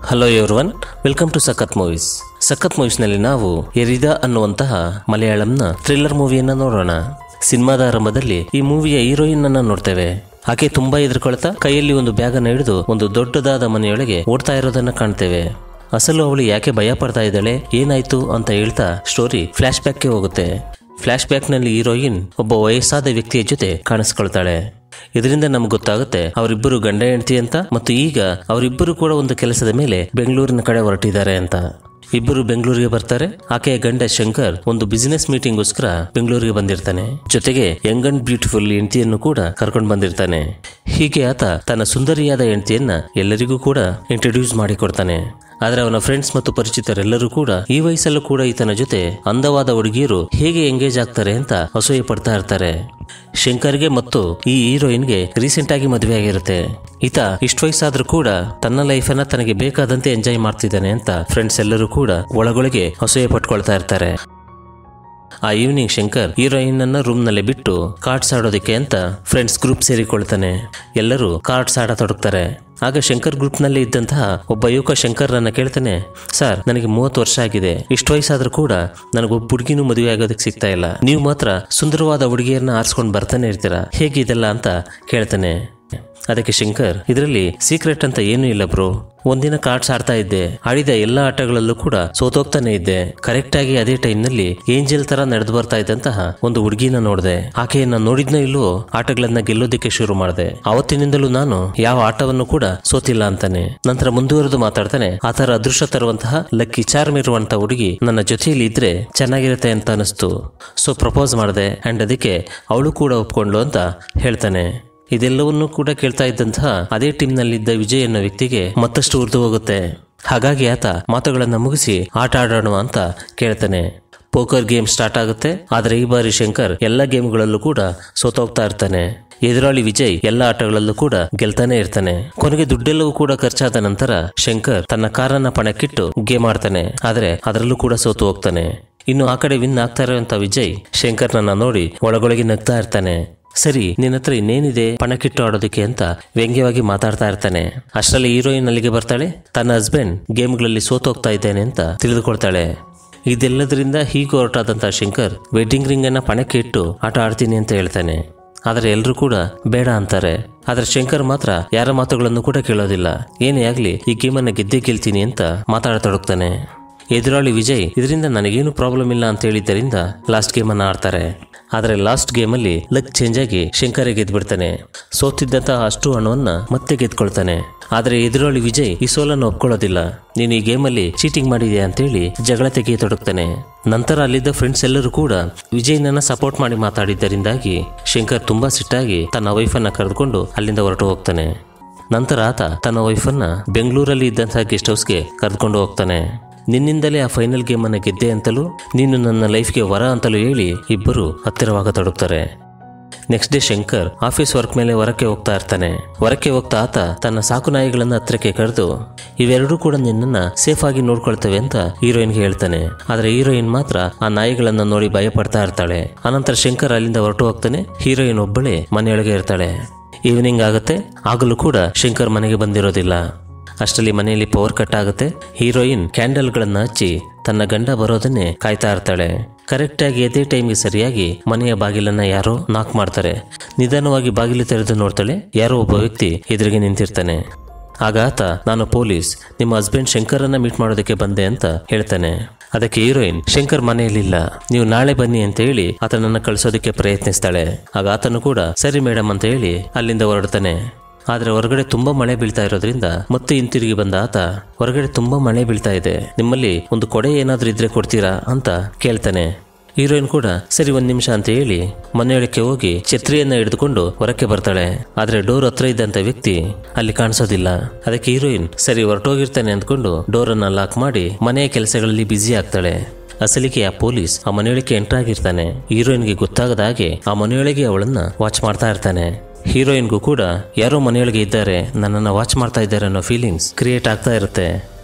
hello everyone welcome to Sakhath movies Sakhath ಮೂವೀಸ್ನಲ್ಲಿ ನಾವು ಎರಿದಾ ಅನ್ನುವಂತಹ ಮಲಯಾಳಂನ ಥ್ರಿಲ್ಲರ್ ಮೂವಿಯನ್ನ ನೋಡೋಣ ಸಿನಿಮಾದ ಆರಂಭದಲ್ಲಿ ಈ ಮೂವಿಯ ಹೀರೋಯಿನ್ ಅನ್ನ ನೋಡ್ತೇವೆ ಆಕೆ ತುಂಬಾ ಎದುರ್ಕೊಳ್ತಾ ಕೈಯಲ್ಲಿ ಒಂದು ಬ್ಯಾಗ್ ಅನ್ನು ಹಿಡಿದು ಒಂದು ದೊಡ್ಡದಾದ ಮನೆಯೊಳಗೆ ಓಡ್ತಾ ಇರೋದನ್ನ ಕಾಣ್ತೇವೆ ಅಸಲು ಅವಳು ಯಾಕೆ ಭಯ ಪಡ್ತಾ ಇದ್ದಾಳೆ ಏನಾಯ್ತು ಅಂತ ಹೇಳ್ತಾ ಸ್ಟೋರಿ ಫ್ಲಾಶ್ ಬ್ಯಾಕ್ಗೆ ಹೋಗುತ್ತೆ ಫ್ಲಾಶ್ ಬ್ಯಾಕ್ನಲ್ಲಿ ಹೀರೋಯಿನ್ ಒಬ್ಬ ವಯಸ್ಸಾದ ವ್ಯಕ್ತಿಯ ಜೊತೆ ಕಾಣಿಸ್ಕೊಳ್ತಾಳೆ ಇದರಿಂದ ನಮ್ಗೆ ಗೊತ್ತಾಗುತ್ತೆ ಅವರಿಬ್ಬರು ಗಂಡ ಹೆಂಡತಿ ಅಂತ ಮತ್ತು ಈಗ ಅವರಿಬ್ಬರು ಕೂಡ ಒಂದು ಕೆಲಸದ ಮೇಲೆ ಬೆಂಗಳೂರಿನ ಕಡೆ ಹೊರಟಿದ್ದಾರೆ ಅಂತ ಇಬ್ಬರು ಬೆಂಗಳೂರಿಗೆ ಬರ್ತಾರೆ ಆಕೆಯ ಗಂಡ ಶಂಕರ್ ಒಂದು ಬಿಸಿನೆಸ್ ಮೀಟಿಂಗ್ಗೋಸ್ಕರ ಬೆಂಗಳೂರಿಗೆ ಬಂದಿರ್ತಾನೆ ಜೊತೆಗೆ ಯಂಗ್ ಅಂಡ್ ಬ್ಯೂಟಿಫುಲ್ ಹೆಂಡತಿಯನ್ನು ಕೂಡ ಕರ್ಕೊಂಡು ಬಂದಿರ್ತಾನೆ ಹೀಗೆ ಆತ ತನ್ನ ಸುಂದರಿಯಾದ ಹೆಂಡತಿಯನ್ನ ಎಲ್ಲರಿಗೂ ಕೂಡ ಇಂಟ್ರೊಡ್ಯೂಸ್ ಮಾಡಿಕೊಡ್ತಾನೆ ಆದ್ರೆ ಅವನ ಫ್ರೆಂಡ್ಸ್ ಮತ್ತು ಪರಿಚಿತರೆಲ್ಲರೂ ಕೂಡ ಈ ವಯಸ್ಸಲ್ಲೂ ಕೂಡ ಈತನ ಜೊತೆ ಅಂದವಾದ ಹುಡುಗಿಯರು ಹೇಗೆ ಎಂಗೇಜ್ ಆಗ್ತಾರೆ ಅಂತ ಅಸೂಯೆ ಪಡ್ತಾ ಇರ್ತಾರೆ ಶಂಕರ್ಗೆ ಮತ್ತು ಈ ಹೀರೋಯಿನ್ಗೆ ರೀಸೆಂಟ್ ಆಗಿ ಮದುವೆ ಆಗಿರುತ್ತೆ ಈತ ಇಷ್ಟು ವಯಸ್ಸಾದ್ರೂ ಕೂಡ ತನ್ನ ಲೈಫನ್ನ ತನಗೆ ಬೇಕಾದಂತೆ ಎಂಜಾಯ್ ಮಾಡ್ತಿದ್ದಾನೆ ಅಂತ ಫ್ರೆಂಡ್ಸ್ ಎಲ್ಲರೂ ಕೂಡ ಒಳಗೊಳಗೆ ಅಸೂಯೆ ಪಟ್ಕೊಳ್ತಾ ಇರ್ತಾರೆ ಆ ಈವ್ನಿಂಗ್ ಶಂಕರ್ ಹೀರೋಯಿನ್ ಅನ್ನ ರೂಮ್ ನಲ್ಲಿ ಬಿಟ್ಟು ಕಾರ್ಡ್ಸ್ ಆಡೋದಕ್ಕೆ ಅಂತ ಫ್ರೆಂಡ್ಸ್ ಗ್ರೂಪ್ ಸೇರಿಕೊಳ್ತಾನೆ ಎಲ್ಲರೂ ಕಾರ್ಡ್ಸ್ ಆಡತೊಡಗ್ತಾರೆ ಆಗ ಶಂಕರ್ ಗ್ರೂಪ್ ನಲ್ಲಿ ಇದ್ದಂತಹ ಒಬ್ಬ ಯುವಕ ಶಂಕರ್ರನ್ನ ಕೇಳ್ತಾನೆ ಸರ್ ನನಗೆ ಮೂವತ್ತು ವರ್ಷ ಆಗಿದೆ ಇಷ್ಟು ವಯಸ್ಸಾದ್ರೂ ಕೂಡ ನನಗೊಬ್ಬ ಹುಡುಗಿನೂ ಮದುವೆ ಆಗೋದಕ್ಕೆ ಸಿಗ್ತಾ ಇಲ್ಲ ನೀವು ಮಾತ್ರ ಸುಂದರವಾದ ಹುಡುಗಿಯರನ್ನ ಆರಿಸ್ಕೊಂಡು ಬರ್ತಾನೆ ಇರ್ತೀರಾ ಹೇಗೆ ಇದೆಲ್ಲ ಅಂತ ಕೇಳ್ತಾನೆ ಅದಕ್ಕೆ ಶಂಕರ್ ಇದರಲ್ಲಿ ಸೀಕ್ರೆಟ್ ಅಂತ ಏನೂ ಇಲ್ಲ ಬ್ರೋ ಒಂದಿನ ಕಾರ್ಡ್ಸ್ ಆಡ್ತಾ ಇದ್ದೆ ಆಡಿದ ಎಲ್ಲ ಆಟಗಳಲ್ಲೂ ಕೂಡ ಸೋತೋಗ್ತಾನೆ ಇದ್ದೆ ಕರೆಕ್ಟ್ ಆಗಿ ಅದೇ ಟೈಮ್ನಲ್ಲಿ ಏಂಜಲ್ ತರ ನಡೆದು ಬರ್ತಾ ಇದ್ದಂತಹ ಒಂದು ಹುಡುಗಿನ ನೋಡಿದೆ ಆಕೆಯನ್ನ ನೋಡಿದ್ನ ಇಲ್ಲವೋ ಆಟಗಳನ್ನ ಗೆಲ್ಲೋದಿಕ್ಕೆ ಶುರು ಮಾಡಿದೆ ಅವತ್ತಿನಿಂದಲೂ ನಾನು ಯಾವ ಆಟವನ್ನು ಕೂಡ ಸೋತಿಲ್ಲ ಅಂತಾನೆ ನಂತರ ಮುಂದುವರೆದು ಮಾತಾಡ್ತಾನೆ ಆತರ ಅದೃಷ್ಟ ತರುವಂತಹ ಲಕ್ಕಿ ಚಾರ್ಮ್ ಇರುವಂತಹ ಹುಡುಗಿ ನನ್ನ ಜೊತೆಯಲ್ಲಿ ಇದ್ರೆ ಚೆನ್ನಾಗಿರುತ್ತೆ ಅಂತ ಅನಿಸ್ತು ಸೊ ಪ್ರಪೋಸ್ ಮಾಡಿದೆ ಅಂಡ್ ಅದಕ್ಕೆ ಅವಳು ಕೂಡ ಒಪ್ಕೊಂಡ್ಲು ಅಂತ ಹೇಳ್ತಾನೆ ಇದೆಲ್ಲವನ್ನೂ ಕೂಡ ಕೇಳ್ತಾ ಇದ್ದಂತಹ ಅದೇ ಟೀಮ್ನಲ್ಲಿದ್ದ ವಿಜಯ್ ಅನ್ನೋ ವ್ಯಕ್ತಿಗೆ ಮತ್ತಷ್ಟು ಉರ್ದು ಹೋಗುತ್ತೆ ಹಾಗಾಗಿ ಆತ ಮಾತುಗಳನ್ನ ಮುಗಿಸಿ ಆಟ ಆಡೋಣ ಅಂತ ಕೇಳ್ತಾನೆ ಪೋಕರ್ ಗೇಮ್ ಸ್ಟಾರ್ಟ್ ಆಗುತ್ತೆ ಆದ್ರೆ ಈ ಬಾರಿ ಶಂಕರ್ ಎಲ್ಲ ಗೇಮ್ಗಳಲ್ಲೂ ಕೂಡ ಸೋತೋಗ್ತಾ ಇರ್ತಾನೆ ಎದುರಾಳಿ ವಿಜಯ್ ಎಲ್ಲ ಆಟಗಳಲ್ಲೂ ಕೂಡ ಗೆಲ್ತಾನೆ ಇರ್ತಾನೆ ಕೊನೆಗೆ ದುಡ್ಡೆಲ್ಲವೂ ಕೂಡ ಖರ್ಚಾದ ನಂತರ ಶಂಕರ್ ತನ್ನ ಕಾರನ್ನ ಪಣಕ್ಕಿಟ್ಟು ಗೇಮ್ ಆಡ್ತಾನೆ ಆದ್ರೆ ಅದರಲ್ಲೂ ಕೂಡ ಸೋತು ಹೋಗ್ತಾನೆ ಇನ್ನು ಆ ಕಡೆ ವಿನ್ ಆಗ್ತಾ ಇರುವಂತ ವಿಜಯ್ ಶಂಕರ್ನನ್ನ ನೋಡಿ ಒಳಗೊಳಗೆ ನಗ್ತಾ ಇರ್ತಾನೆ ಸರಿ ನಿನ್ನ ಹತ್ರ ಇನ್ನೇನಿದೆ ಪಣಕ್ಕಿಟ್ಟು ಆಡೋದಕ್ಕೆ ಅಂತ ವ್ಯಂಗ್ಯವಾಗಿ ಮಾತಾಡ್ತಾ ಇರ್ತಾನೆ ಅಷ್ಟರಲ್ಲಿ ಹೀರೋಯಿನ್ ಅಲ್ಲಿಗೆ ಬರ್ತಾಳೆ ತನ್ನ ಹಸ್ಬೆಂಡ್ ಗೇಮ್ಗಳಲ್ಲಿ ಸೋತೋಗ್ತಾ ಇದ್ದೇನೆ ಅಂತ ತಿಳಿದುಕೊಳ್ತಾಳೆ ಇದೆಲ್ಲದರಿಂದ ಹೀಗೆ ಹೊರಟಾದಂತಹ ಶಂಕರ್ ವೆಡ್ಡಿಂಗ್ ರಿಂಗ್ ಅನ್ನ ಪಣಕ್ಕೆ ಇಟ್ಟು ಆಟ ಆಡ್ತೀನಿ ಅಂತ ಹೇಳ್ತಾನೆ ಆದರೆ ಎಲ್ಲರೂ ಕೂಡ ಬೇಡ ಅಂತಾರೆ ಆದ್ರೆ ಶಂಕರ್ ಮಾತ್ರ ಯಾರ ಮಾತುಗಳನ್ನು ಕೂಡ ಕೇಳೋದಿಲ್ಲ ಏನೇ ಆಗ್ಲಿ ಈ ಗೇಮನ್ನ ಗೆದ್ದೇ ಗೆಲ್ತೀನಿ ಅಂತ ಮಾತಾಡತೊಡಗ್ತಾನೆ ಎದುರಾಳಿ ವಿಜಯ್ ಇದರಿಂದ ನನಗೇನು ಪ್ರಾಬ್ಲಮ್ ಇಲ್ಲ ಅಂತ ಹೇಳಿದ್ದರಿಂದ ಲಾಸ್ಟ್ ಗೇಮ್ ಅನ್ನ ಆಡ್ತಾರೆ ಆದರೆ ಲಾಸ್ಟ್ ಗೇಮಲ್ಲಿ ಲಕ್ ಚೇಂಜ್ ಆಗಿ ಶಂಕರೇ ಗೆದ್ಬಿಡ್ತಾನೆ ಸೋತಿದ್ದಂತಹ ಅಷ್ಟು ಹಣವನ್ನ ಮತ್ತೆ ಗೆದ್ಕೊಳ್ತಾನೆ ಆದರೆ ಎದುರಾಳಿ ವಿಜಯ್ ಈ ಸೋಲನ್ನು ಒಪ್ಕೊಳ್ಳೋದಿಲ್ಲ ನೀನು ಈ ಗೇಮಲ್ಲಿ ಚೀಟಿಂಗ್ ಮಾಡಿದ್ಯಾ ಅಂತೇಳಿ ಜಗಳ ತೆಗೆಯತೊಡಗ್ತಾನೆ ನಂತರ ಅಲ್ಲಿದ್ದ ಫ್ರೆಂಡ್ಸ್ ಎಲ್ಲರೂ ಕೂಡ ವಿಜಯ್ನನ್ನ ಸಪೋರ್ಟ್ ಮಾಡಿ ಮಾತಾಡಿದ್ದರಿಂದಾಗಿ ಶಂಕರ್ ತುಂಬಾ ಸಿಟ್ಟಾಗಿ ತನ್ನ ವೈಫನ್ನ ಕರೆದುಕೊಂಡು ಅಲ್ಲಿಂದ ಹೊರಟು ಹೋಗ್ತಾನೆ ನಂತರ ಆತ ತನ್ನ ವೈಫನ್ನ ಬೆಂಗಳೂರಲ್ಲಿ ಇದ್ದಂತಹ ಗೆಸ್ಟ್ ಹೌಸ್ಗೆ ಕರೆದುಕೊಂಡು ಹೋಗ್ತಾನೆ ನಿನ್ನಿಂದಲೇ ಆ ಫೈನಲ್ ಗೇಮ್ ಅನ್ನ ಗೆದ್ದೆ ಅಂತಲೂ ನೀನು ನನ್ನ ಲೈಫ್ಗೆ ವರ ಅಂತಲೂ ಹೇಳಿ ಇಬ್ಬರು ಹತ್ತಿರವಾಗತೊಡಗ್ತಾರೆ next day Shankar office work ಮೇಲೆ ಹೊರಕ್ಕೆ ಹೋಗ್ತಾ ಇರ್ತಾನೆ ಹೊರಕ್ಕೆ ಹೋಗ್ತಾ ಆತ ತನ್ನ ಸಾಕು ನಾಯಿಗಳನ್ನ ಹತ್ರಕ್ಕೆ ಕರೆದು ಇವೆರಡೂ ಕೂಡ ನಿನ್ನನ್ನ ಸೇಫ್ ಆಗಿ ನೋಡ್ಕೊಳ್ತವೆ ಅಂತ ಹೀರೋಯಿನ್ಗೆ ಹೇಳ್ತಾನೆ ಆದ್ರೆ ಹೀರೋಯಿನ್ ಮಾತ್ರ ಆ ನಾಯಿಗಳನ್ನ ನೋಡಿ ಭಯ ಪಡ್ತಾ ಇರ್ತಾಳೆ ಆನಂತರ ಶಂಕರ್ ಅಲ್ಲಿಂದ ಹೊರಟು ಹೋಗ್ತಾನೆ ಹೀರೋಯಿನ್ ಒಬ್ಬಳೇ ಮನೆಯೊಳಗೆ ಇರ್ತಾಳೆ ಈವ್ನಿಂಗ್ ಆಗುತ್ತೆ ಆಗಲೂ ಕೂಡ ಶಂಕರ್ ಮನೆಗೆ ಬಂದಿರೋದಿಲ್ಲ ಅಷ್ಟರಲ್ಲಿ ಮನೆಯಲ್ಲಿ ಪವರ್ ಕಟ್ ಆಗುತ್ತೆ ಹೀರೋಯಿನ್ ಕ್ಯಾಂಡಲ್ಗಳನ್ನ ಹಚ್ಚಿ ತನ್ನ ಗಂಡ ಬರೋದನ್ನೇ ಕಾಯ್ತಾ ಇರ್ತಾಳೆ ಕರೆಕ್ಟ್ ಆಗಿ ಅದೇ ಟೈಮ್ಗೆ ಸರಿಯಾಗಿ ಮನೆಯ ಬಾಗಿಲನ್ನ ಯಾರೋ ನಾಕ್ ಮಾಡ್ತಾರೆ ನಿಧಾನವಾಗಿ ಬಾಗಿಲು ತೆರೆದು ನೋಡ್ತಾಳೆ ಯಾರೋ ಒಬ್ಬ ವ್ಯಕ್ತಿ ಎದುರಿಗೆ ನಿಂತಿರ್ತಾನೆ ಆಗ ಆತ ನಾನು ಪೊಲೀಸ್ ನಿಮ್ಮ ಹಸ್ಬೆಂಡ್ ಶಂಕರನ್ನ ಮೀಟ್ ಮಾಡೋದಕ್ಕೆ ಬಂದೆ ಅಂತ ಹೇಳ್ತಾನೆ ಅದಕ್ಕೆ ಹೀರೋಯಿನ್ ಶಂಕರ್ ಮನೆಯಲ್ಲಿಲ್ಲ ನೀವು ನಾಳೆ ಬನ್ನಿ ಅಂತ ಹೇಳಿ ಆತನನ್ನ ಕಳಿಸೋದಕ್ಕೆ ಪ್ರಯತ್ನಿಸ್ತಾಳೆ ಆಗ ಆತನು ಕೂಡ ಸರಿ ಮೇಡಮ್ ಅಂತ ಹೇಳಿ ಅಲ್ಲಿಂದ ಹೊರಡ್ತಾನೆ ಆದ್ರೆ ಹೊರಗಡೆ ತುಂಬಾ ಮಳೆ ಬೀಳ್ತಾ ಇರೋದ್ರಿಂದ ಮತ್ತೆ ಹಿಂತಿರುಗಿ ಬಂದ ಆತ ಹೊರಗಡೆ ತುಂಬಾ ಮಳೆ ಬೀಳ್ತಾ ಇದೆ ನಿಮ್ಮಲ್ಲಿ ಒಂದು ಕೊಡೆ ಏನಾದ್ರೂ ಇದ್ರೆ ಕೊಡ್ತೀರಾ ಅಂತ ಕೇಳ್ತಾನೆ ಹೀರೋಯಿನ್ ಕೂಡ ಸರಿ ಒಂದ್ ನಿಮಿಷ ಅಂತ ಹೇಳಿ ಮನೆಯೊಳಕ್ಕೆ ಹೋಗಿ ಛತ್ರಿಯನ್ನ ಹಿಡಿದುಕೊಂಡು ಹೊರಕ್ಕೆ ಬರ್ತಾಳೆ ಆದ್ರೆ ಡೋರ್ ಹತ್ರ ಇದ್ದಂತ ವ್ಯಕ್ತಿ ಅಲ್ಲಿ ಕಾಣಿಸೋದಿಲ್ಲ ಅದಕ್ಕೆ ಹೀರೋಯಿನ್ ಸರಿ ಹೊರಟೋಗಿರ್ತಾನೆ ಅಂದ್ಕೊಂಡು ಡೋರ್ ಅನ್ನ ಲಾಕ್ ಮಾಡಿ ಮನೆಯ ಕೆಲಸಗಳಲ್ಲಿ ಬ್ಯುಸಿ ಆಗ್ತಾಳೆ ಅಸಲಿಗೆ ಆ ಪೊಲೀಸ್ ಆ ಮನೆಯೊಳಗೆ ಎಂಟರ್ ಆಗಿರ್ತಾನೆ ಹೀರೋಯಿನ್ಗೆ ಗೊತ್ತಾಗದ ಹಾಗೆ ಆ ಮನೆಯೊಳಗೆ ಅವಳನ್ನ ವಾಚ್ ಮಾಡ್ತಾ ಇರ್ತಾನೆ ಹೀರೋಯಿನ್ಗೂ ಕೂಡ ಯಾರೋ ಮನೆಯೊಳಗೆ ಇದ್ದಾರೆ ನನ್ನನ್ನು ವಾಚ್ ಮಾಡ್ತಾ ಇದ್ದಾರೆ ಅನ್ನೋ ಫೀಲಿಂಗ್ಸ್ ಕ್ರಿಯೇಟ್ ಆಗ್ತಾ ಇರುತ್ತೆ